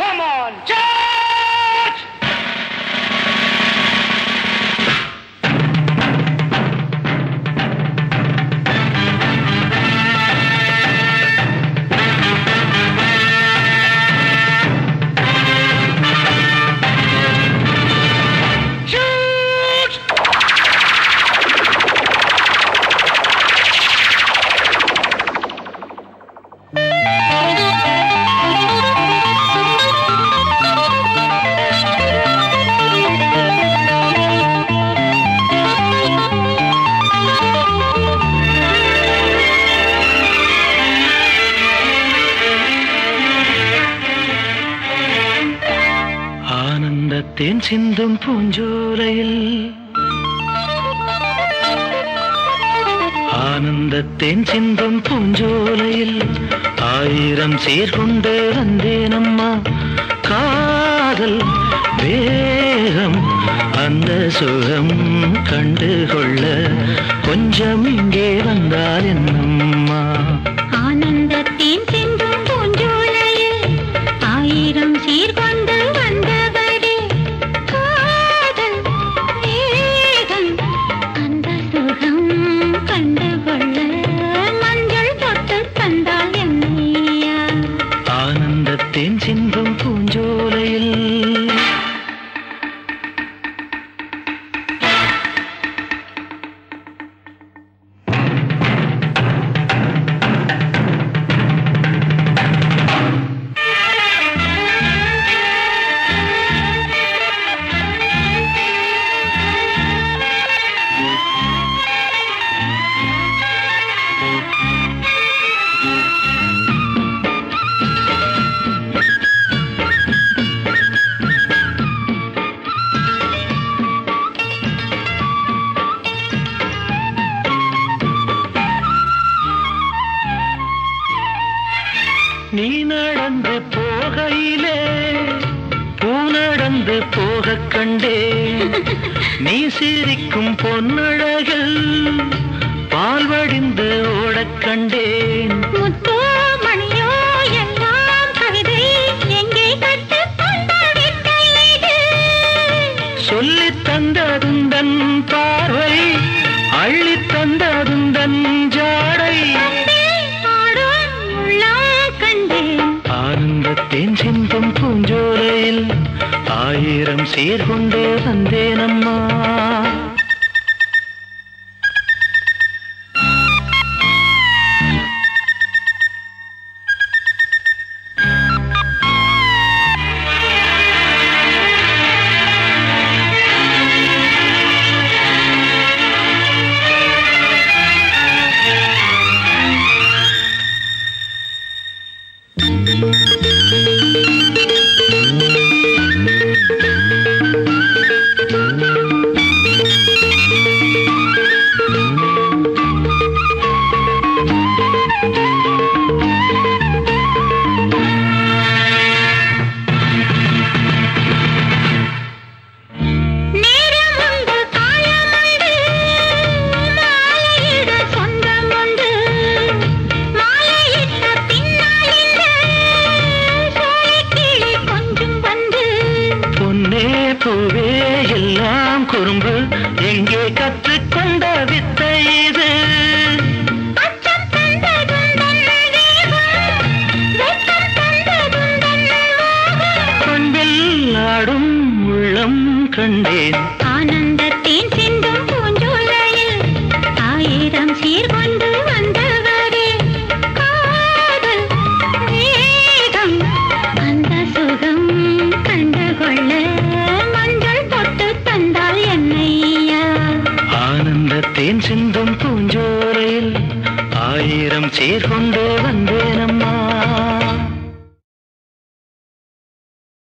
Come on, charge! Shoot! ஆனந்தத்தேன் சிந்தும் பூஞ்சோலையில் ஆனந்தத்தேன் சிந்தும் பூஞ்சோலையில் ஆயிரம் சீர்கொண்டு வந்தேனம்மா காதல் வேகம் அந்த சுகம் கண்டுகொள்ள கொஞ்சம் இங்கே வந்தால் என்னம்மா ஆனந்தத்தேன் சிந்தும் பூஞ்சோலையில் ஆயிரம் சீர்கொண்டு வந்தவரே காதல் வேகம் அந்த சுகம் கண்டுகொள்ள மஞ்சள் தொட்டு தந்தால் என்னையா ஆனந்தத்தேன் சிந்தும் பூஞ்சோலையில் நீ நடந்து போகையிலே பூ நடந்து போக கண்டே நீ சிரிக்கும் பொன்னழகில் பால் வடிந்து ஓடக் கண்டேன் முத்தோ மணியோ எல்லாம் கவிதை எங்கே கற்றுக்கொண்ட வித்தை இது சொல்லித் தந்ததுந்தன் பார்வை அள்ளித் தந்ததுந்தன் ஜாடை ஆடும் உள்ளம் கண்டேன் ஆனந்தத்தேன் சிந்தும் பூஞ்சோலையில் ஆயிரம் சீர்கொண்டு வந்தேனம்மா நேரம் உண்டு காலம் உண்டு மாலையிட சொந்தம் உண்டு மாலையிட்ட பின்னால் இந்த சோலைக்கிளி கொஞ்சம் வந்து பொன்னே பூவே எல்லாம் குறும்பு எங்கே கற்றுக்கொண்ட வித்தை இது அச்சம் தந்ததுந்தன் வேகம் வெட்கம் தந்ததுந்தன் மோகம் பண்பில் ஆடும் உள்ளம் கண்டேன் ஆனந்தத்தேன் சிந்தும் பூஞ்சோலையில் ஆயிரம் சீர்கொண்டு வந்தவரே காதல் வேகம் அந்த சுகம் கண்டுகொள்ள மஞ்சள் தொட்டு தந்தால் என்னையா ஆனந்தத்தேன் சிந்தும் பூஞ்சோலையில் ஆயிரம் சீர்கொண்டு வந்தேனம்மா